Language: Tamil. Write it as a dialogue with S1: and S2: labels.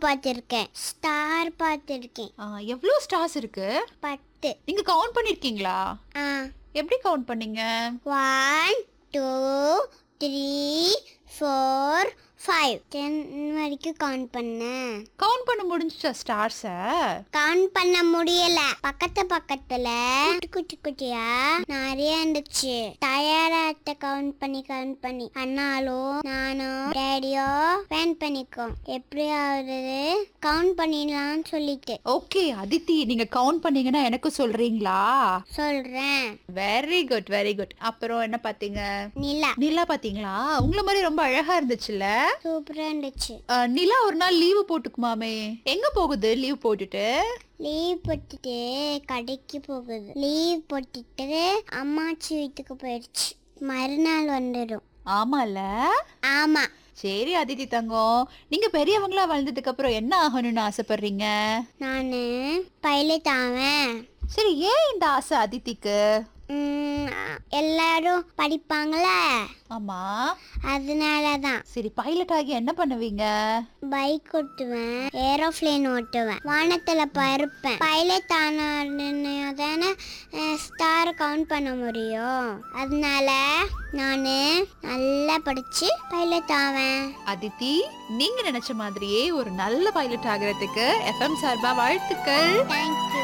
S1: பார்த்துருக்கேன் ஸ்டார் பார்த்துருக்கேன்
S2: ஆ, எவ்வளோ ஸ்டார்ஸ் இருக்கு
S1: பத்து
S2: நீங்க கவுண்ட் பண்ணிருக்கீங்களா
S1: ஆ
S2: எப்படி கவுண்ட் பண்ணீங்க
S1: one two three four five ten வரைக்கும் கவுண்ட் பண்ணேன்
S2: கவுண்ட் பண்ண முடிஞ்சுச்சா ஸ்டார்ஸ
S1: கவுண்ட் பண்ண முடியல பக்கத்து பக்கத்துல குட்டி குட்டி குட்டியா நிறைய இருந்துச்சு டயர்டாட்ட கவுண்ட் பண்ணி கவுண்ட் பண்ணி அண்ணாலும் நானும் டேடியோ ஃபேன் பண்ணிக்கோம் எப்படியாவது கவுண்ட் பண்ணிடலாம்னு சொல்லிட்டு
S2: ஓகே அதித்தி நீங்க கவுண்ட் பண்ணீங்கன்னா எனக்கு சொல்றீங்களா
S1: சொல்றேன்
S2: வெரி குட் வெரி குட் அப்புறம் என்ன பாத்தீங்க
S1: நிலா
S2: நிலா பாத்தீங்களா உங்களை மாதிரி ரொம்ப அழகா இருந்துச்சுல்ல
S1: சூப்பரா இருந்துச்சு
S2: ஆ, நிலா ஒரு நாள் லீவு போட்டுக்குமாமே எங்க போகுது லீவ் போட்டுட்டு
S1: லீவ் போட்டுட்டு கடைக்கு போகுது லீவ் போட்டுட்டு அம்மாச்சி வீட்டுக்கு போயிடுச்சு மறுநாள் வந்துடும்
S2: ஆமால
S1: ஆமா
S2: சரி அதித்தி தங்கம் நீங்க பெரியவங்களா வளர்ந்ததுக்கு அப்புறம் என்ன ஆகணும்னு ஆசைப்படுறீங்க
S1: நானு பைலட் ஆவேன்
S2: சரி ஏன் இந்த ஆசை அதித்திக்கு
S1: உம், எல்லாரும் படிப்பாங்களே
S2: ஆமா
S1: அதனால தான்
S2: சரி பைலட் ஆகி என்ன பண்ணுவீங்க
S1: பைக் ஓட்டுவேன் ஏரோப்ளேன் ஓட்டுவேன் வானத்துல பறப்பேன் பைலட் ஆனோடனே தானே ஸ்டார் கவுண்ட் பண்ண முடியும் அதனால நான் நல்லா படிச்சு பைலட் ஆவேன்
S2: அதித்தி நீங்க நினைச்ச மாதிரியே ஒரு நல்ல பைலட் ஆகிறதுக்கு எஃப்எம் சார்பா வாழ்த்துக்கள்
S1: தேங்க்யூ